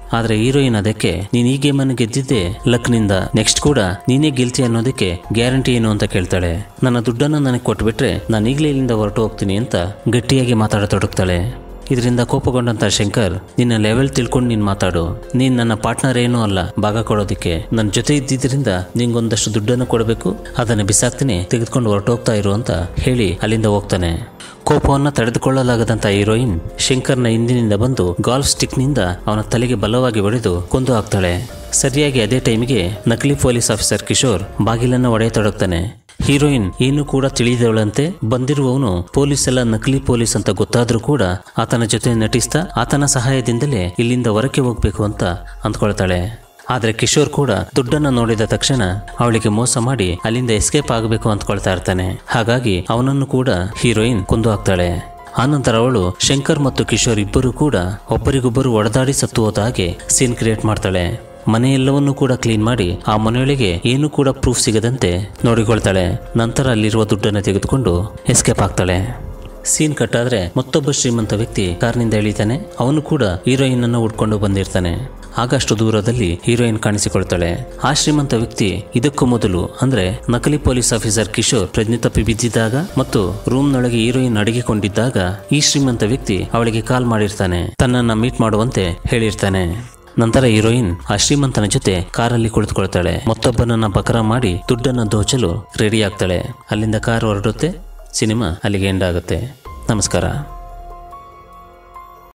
ಆದ್ರೆ ಹೀರೋಯಿನ್ ಅದಕ್ಕೆ ನೀನ್ ಈ ಗೇಮನ್ನು ಗೆದ್ದಿದ್ದೆ ಲಕ್ನಿಂದ ನೆಕ್ಸ್ಟ್ ಕೂಡ ನೀನೇ ಗೆಲ್ತಿ ಅನ್ನೋದಕ್ಕೆ ಗ್ಯಾರಂಟಿ ಏನು ಅಂತ ಕೇಳ್ತಾಳೆ ನನ್ನ ದುಡ್ಡನ್ನು ನನಗೆ ಕೊಟ್ಬಿಟ್ರೆ ನಾನು ಈಗಲೇ ಇಲ್ಲಿಂದ ಹೊರಟು ಹೋಗ್ತೀನಿ ಅಂತ ಗಟ್ಟಿಯಾಗಿ ಮಾತಾಡತೊಡಗ್ತಾಳೆ ಇದರಿಂದ ಕೋಪಗೊಂಡಂತ ಶಂಕರ್ ನಿನ್ನ ಲೆವೆಲ್ ತಿಳ್ಕೊಂಡು ನೀನ್ ಮಾತಾಡು ನೀನ್ ನನ್ನ ಪಾರ್ಟ್ನರ್ ಏನೂ ಅಲ್ಲ ಭಾಗ ಕೊಡೋದಿಕ್ಕೆ ನನ್ನ ಜೊತೆ ಇದ್ದಿದ್ರಿಂದ ನಿಂಗೊಂದಷ್ಟು ದುಡ್ಡನ್ನು ಕೊಡಬೇಕು ಅದನ್ನು ಬಿಸಾಕ್ತೀನಿ ತೆಗೆದುಕೊಂಡು ಹೊರಟೋಗ್ತಾ ಇರು ಅಂತ ಹೇಳಿ ಅಲ್ಲಿಂದ ಹೋಗ್ತಾನೆ ಕೋಪವನ್ನ ತಡೆದುಕೊಳ್ಳಲಾಗದಂತ ಹೀರೋಯಿನ್ ಶಂಕರ್ನ ಹಿಂದಿನಿಂದ ಬಂದು ಗಾಲ್ಫ್ ಸ್ಟಿಕ್ನಿಂದ ಅವನ ತಲೆಗೆ ಬಲವಾಗಿ ಹೊಡೆದು ಕೊಂದು ಹಾಕ್ತಾಳೆ ಸರಿಯಾಗಿ ಅದೇ ಟೈಮಿಗೆ ನಕಲಿ ಪೊಲೀಸ್ ಆಫೀಸರ್ ಕಿಶೋರ್ ಬಾಗಿಲನ್ನು ಒಡೆಯತೊಡಗ್ತಾನೆ ಹೀರೋಯಿನ್ ಏನು ಕೂಡ ತಿಳಿದವಳಂತೆ ಬಂದಿರುವವನು ಪೊಲೀಸ್ ಎಲ್ಲ ನಕಲಿ ಪೊಲೀಸ್ ಅಂತ ಗೊತ್ತಾದ್ರೂ ಕೂಡ ಆತನ ಜೊತೆ ನಟಿಸ್ತಾ ಆತನ ಸಹಾಯದಿಂದಲೇ ಇಲ್ಲಿಂದ ಹೊರಕ್ಕೆ ಹೋಗ್ಬೇಕು ಅಂತ ಅಂದ್ಕೊಳ್ತಾಳೆ ಆದ್ರೆ ಕಿಶೋರ್ ಕೂಡ ದುಡ್ಡನ್ನ ನೋಡಿದ ತಕ್ಷಣ ಅವಳಿಗೆ ಮೋಸ ಮಾಡಿ ಅಲ್ಲಿಂದ ಎಸ್ಕೇಪ್ ಆಗಬೇಕು ಅಂದ್ಕೊಳ್ತಾ ಇರ್ತಾನೆ ಹಾಗಾಗಿ ಅವನನ್ನು ಕೂಡ ಹೀರೋಯಿನ್ ಕೊಂದು ಹಾಕ್ತಾಳೆ ಆನಂತರ ಅವಳು ಶಂಕರ್ ಮತ್ತು ಕಿಶೋರ್ ಇಬ್ಬರು ಕೂಡ ಒಬ್ಬರಿಗೊಬ್ಬರು ಒಡೆದಾಡಿ ಸತ್ತು ಹೋದ ಹಾಗೆ ಸೀನ್ ಕ್ರಿಯೇಟ್ ಮಾಡ್ತಾಳೆ ಮನೆಯೆಲ್ಲವನ್ನೂ ಕೂಡ ಕ್ಲೀನ್ ಮಾಡಿ ಆ ಮನೆಯೊಳಗೆ ಏನೂ ಕೂಡ ಪ್ರೂಫ್ ಸಿಗದಂತೆ ನೋಡಿಕೊಳ್ತಾಳೆ ನಂತರ ಅಲ್ಲಿರುವ ದುಡ್ಡನ್ನು ತೆಗೆದುಕೊಂಡು ಎಸ್ಕೇಪ್ ಆಗ್ತಾಳೆ ಸೀನ್ ಕಟ್ ಆದ್ರೆ ಮತ್ತೊಬ್ಬ ಶ್ರೀಮಂತ ವ್ಯಕ್ತಿ ಕಾರ್ನಿಂದ ಇಳಿತಾನೆ ಅವನು ಕೂಡ ಹೀರೋಯಿನ್ ಅನ್ನು ಹುಡ್ಕೊಂಡು ಬಂದಿರ್ತಾನೆ ಆಗಷ್ಟು ದೂರದಲ್ಲಿ ಹೀರೋಯಿನ್ ಕಾಣಿಸಿಕೊಳ್ತಾಳೆ ಆ ಶ್ರೀಮಂತ ವ್ಯಕ್ತಿ ಇದಕ್ಕೂ ಮೊದಲು ಅಂದ್ರೆ ನಕಲಿ ಪೊಲೀಸ್ ಆಫೀಸರ್ ಕಿಶೋರ್ ಪ್ರಜ್ಞೆ ತಪ್ಪಿ ಬಿದ್ದಿದ್ದಾಗ ಮತ್ತು ರೂಮ್ನೊಳಗೆ ಹೀರೋಯಿನ್ ಅಡಗಿಕೊಂಡಿದ್ದಾಗ ಈ ಶ್ರೀಮಂತ ವ್ಯಕ್ತಿ ಅವಳಿಗೆ ಕಾಲ್ ಮಾಡಿರ್ತಾನೆ ತನ್ನನ್ನ ಮೀಟ್ ಮಾಡುವಂತೆ ಹೇಳಿರ್ತಾನೆ ನಂತರ ಹೀರೋಯಿನ್ ಆ ಶ್ರೀಮಂತನ ಜೊತೆ ಕಾರಲ್ಲಿ ಕುಳಿತುಕೊಳ್ತಾಳೆ ಮತ್ತೊಬ್ಬನನ್ನ ಬಕರ ಮಾಡಿ ದುಡ್ಡನ್ನು ದೋಚಲು ರೆಡಿ ಆಗ್ತಾಳೆ ಅಲ್ಲಿಂದ ಕಾರ್ ಹೊರಡುತ್ತೆ ಸಿನಿಮಾ ಅಲ್ಲಿಗೆ ಎಂಡ್ ಆಗುತ್ತೆ ನಮಸ್ಕಾರ